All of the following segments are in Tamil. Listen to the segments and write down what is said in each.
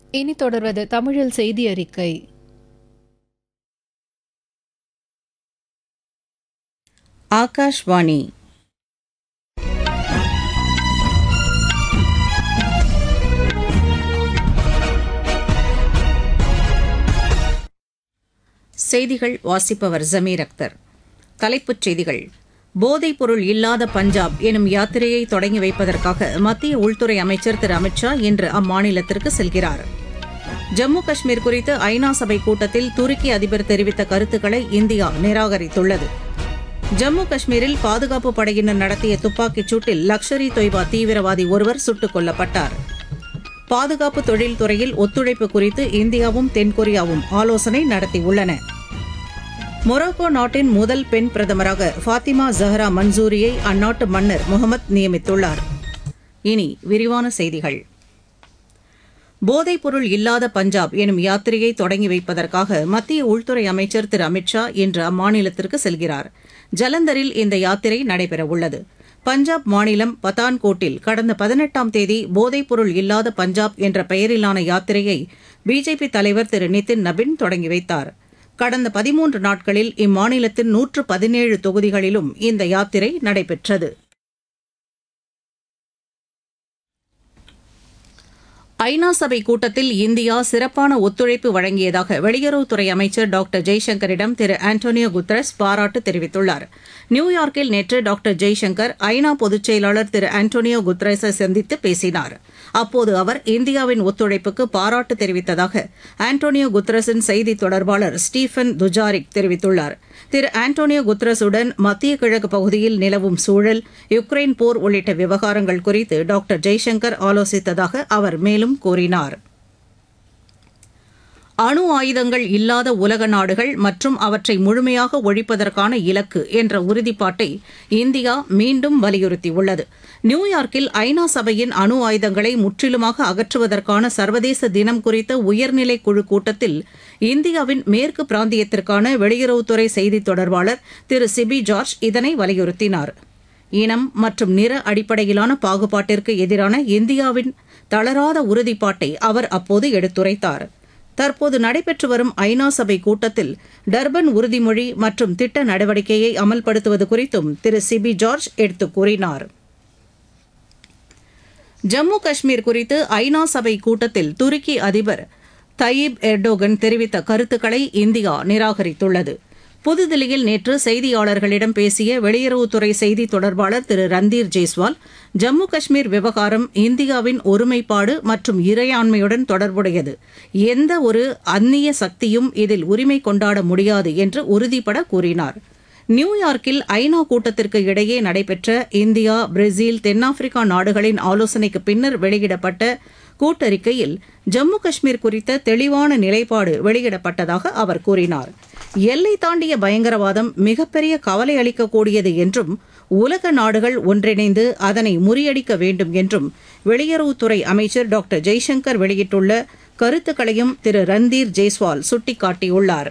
இனி தொடர்வது தமிழில் செய்தி அறிக்கை ஆகாஷ்வாணி செய்திகள் வாசிப்பவர் ஜமீர் அக்தர் தலைப்புச் செய்திகள் போதைப் பொருள் இல்லாத பஞ்சாப் எனும் யாத்திரையை தொடங்கி வைப்பதற்காக மத்திய உள்துறை அமைச்சர் திரு அமித்ஷா இன்று அம்மாநிலத்திற்கு செல்கிறார் ஜம்மு காஷ்மீர் குறித்து ஐநா சபை கூட்டத்தில் துருக்கி அதிபர் தெரிவித்த கருத்துக்களை இந்தியா நிராகரித்துள்ளது ஜம்மு காஷ்மீரில் பாதுகாப்பு படையினர் நடத்திய துப்பாக்கிச் சூட்டில் லக்ஷர் இ தொய்பா தீவிரவாதி ஒருவர் சுட்டுக் கொல்லப்பட்டார் பாதுகாப்பு தொழில்துறையில் ஒத்துழைப்பு குறித்து இந்தியாவும் தென்கொரியாவும் ஆலோசனை நடத்தியுள்ளன மொரோக்கோ நாட்டின் முதல் பெண் பிரதமராக ஃபாத்திமா ஜஹரா மன்சூரியை அந்நாட்டு மன்னர் முகமது நியமித்துள்ளார் இனி விரிவான செய்திகள் போதைப்பொருள் இல்லாத பஞ்சாப் எனும் யாத்திரையை தொடங்கி வைப்பதற்காக மத்திய உள்துறை அமைச்சர் திரு அமித்ஷா இன்று அம்மாநிலத்திற்கு செல்கிறார் ஜலந்தரில் இந்த யாத்திரை நடைபெறவுள்ளது பஞ்சாப் மாநிலம் பதான்கோட்டில் கடந்த பதினெட்டாம் தேதி போதைப்பொருள் இல்லாத பஞ்சாப் என்ற பெயரிலான யாத்திரையை பிஜேபி தலைவர் திரு நிதின் நபின் தொடங்கி வைத்தார் கடந்த பதிமூன்று நாட்களில் இம்மாநிலத்தின் நூற்று பதினேழு தொகுதிகளிலும் இந்த யாத்திரை நடைபெற்றது ஐநா சபை கூட்டத்தில் இந்தியா சிறப்பான ஒத்துழைப்பு வழங்கியதாக வெளியுறவுத்துறை அமைச்சர் டாக்டர் ஜெய்சங்கரிடம் திரு ஆண்டோனியோ குத்ரஸ் பாராட்டு தெரிவித்துள்ளார் நியூயார்க்கில் நேற்று டாக்டர் ஜெய்சங்கர் ஐநா பொதுச் செயலாளர் திரு ஆண்டோனியோ குத்ரஸை சந்தித்து பேசினார் அப்போது அவர் இந்தியாவின் ஒத்துழைப்புக்கு பாராட்டு தெரிவித்ததாக ஆண்டோனியோ குத்ரஸின் செய்தி தொடர்பாளர் ஸ்டீஃபன் துஜாரிக் தெரிவித்துள்ளார் திரு ஆண்டோனியோ குத்ரஸுடன் மத்திய கிழக்கு பகுதியில் நிலவும் சூழல் யுக்ரைன் போர் உள்ளிட்ட விவகாரங்கள் குறித்து டாக்டர் ஜெய்சங்கர் ஆலோசித்ததாக அவர் மேலும் கூறினார் அணு ஆயுதங்கள் இல்லாத உலக நாடுகள் மற்றும் அவற்றை முழுமையாக ஒழிப்பதற்கான இலக்கு என்ற உறுதிப்பாட்டை இந்தியா மீண்டும் வலியுறுத்தியுள்ளது நியூயார்க்கில் ஐநா சபையின் அணு ஆயுதங்களை முற்றிலுமாக அகற்றுவதற்கான சர்வதேச தினம் குறித்த உயர்நிலை குழு கூட்டத்தில் இந்தியாவின் மேற்கு பிராந்தியத்திற்கான வெளியுறவுத்துறை செய்தித் தொடர்பாளர் திரு சிபி ஜார்ஜ் இதனை வலியுறுத்தினார் இனம் மற்றும் நிற அடிப்படையிலான பாகுபாட்டிற்கு எதிரான இந்தியாவின் தளராத உறுதிப்பாட்டை அவர் அப்போது எடுத்துரைத்தார் தற்போது நடைபெற்று வரும் ஐநா சபை கூட்டத்தில் டர்பன் உறுதிமொழி மற்றும் திட்ட நடவடிக்கையை அமல்படுத்துவது குறித்தும் திரு சிபி ஜார்ஜ் எடுத்துக் கூறினார் ஜம்மு காஷ்மீர் குறித்து ஐநா சபை கூட்டத்தில் துருக்கி அதிபர் தயீப் எர்டோகன் தெரிவித்த கருத்துக்களை இந்தியா நிராகரித்துள்ளது புதுதில்லியில் நேற்று செய்தியாளர்களிடம் பேசிய வெளியுறவுத்துறை செய்தி தொடர்பாளர் திரு ரந்தீர் ஜெய்ஸ்வால் ஜம்மு காஷ்மீர் விவகாரம் இந்தியாவின் ஒருமைப்பாடு மற்றும் இறையாண்மையுடன் தொடர்புடையது எந்த ஒரு அந்நிய சக்தியும் இதில் உரிமை கொண்டாட முடியாது என்று உறுதிபட கூறினார் நியூயார்க்கில் ஐநா கூட்டத்திற்கு இடையே நடைபெற்ற இந்தியா பிரேசில் தென்னாப்பிரிக்கா நாடுகளின் ஆலோசனைக்கு பின்னர் வெளியிடப்பட்ட கூட்டறிக்கையில் ஜம்மு காஷ்மீர் குறித்த தெளிவான நிலைப்பாடு வெளியிடப்பட்டதாக அவர் கூறினார் எல்லை தாண்டிய பயங்கரவாதம் மிகப்பெரிய கவலை அளிக்கக்கூடியது என்றும் உலக நாடுகள் ஒன்றிணைந்து அதனை முறியடிக்க வேண்டும் என்றும் வெளியுறவுத்துறை அமைச்சர் டாக்டர் ஜெய்சங்கர் வெளியிட்டுள்ள கருத்துக்களையும் திரு ரந்தீர் ஜெய்ஸ்வால் சுட்டிக்காட்டியுள்ளார்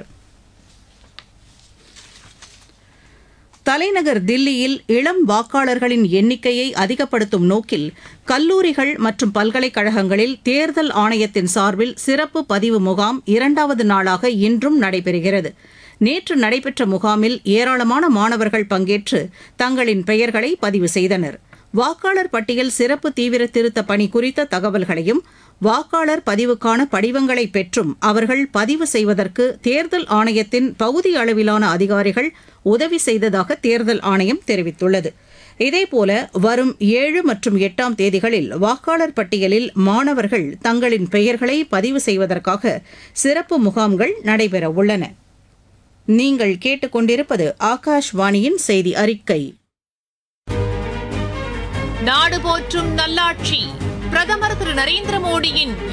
தலைநகர் தில்லியில் இளம் வாக்காளர்களின் எண்ணிக்கையை அதிகப்படுத்தும் நோக்கில் கல்லூரிகள் மற்றும் பல்கலைக்கழகங்களில் தேர்தல் ஆணையத்தின் சார்பில் சிறப்பு பதிவு முகாம் இரண்டாவது நாளாக இன்றும் நடைபெறுகிறது நேற்று நடைபெற்ற முகாமில் ஏராளமான மாணவர்கள் பங்கேற்று தங்களின் பெயர்களை பதிவு செய்தனர் வாக்காளர் பட்டியல் சிறப்பு தீவிர திருத்த பணி குறித்த தகவல்களையும் வாக்காளர் பதிவுக்கான படிவங்களை பெற்றும் அவர்கள் பதிவு செய்வதற்கு தேர்தல் ஆணையத்தின் பகுதி அளவிலான அதிகாரிகள் உதவி செய்ததாக தேர்தல் ஆணையம் தெரிவித்துள்ளது இதேபோல வரும் ஏழு மற்றும் எட்டாம் தேதிகளில் வாக்காளர் பட்டியலில் மாணவர்கள் தங்களின் பெயர்களை பதிவு செய்வதற்காக சிறப்பு முகாம்கள் நடைபெறவுள்ளன நீங்கள் கேட்டுக்கொண்டிருப்பது ஆகாஷ்வாணியின் செய்தி அறிக்கை நாடு போற்றும் நல்லாட்சி பிரதமர் திரு நரேந்திர மோடியின்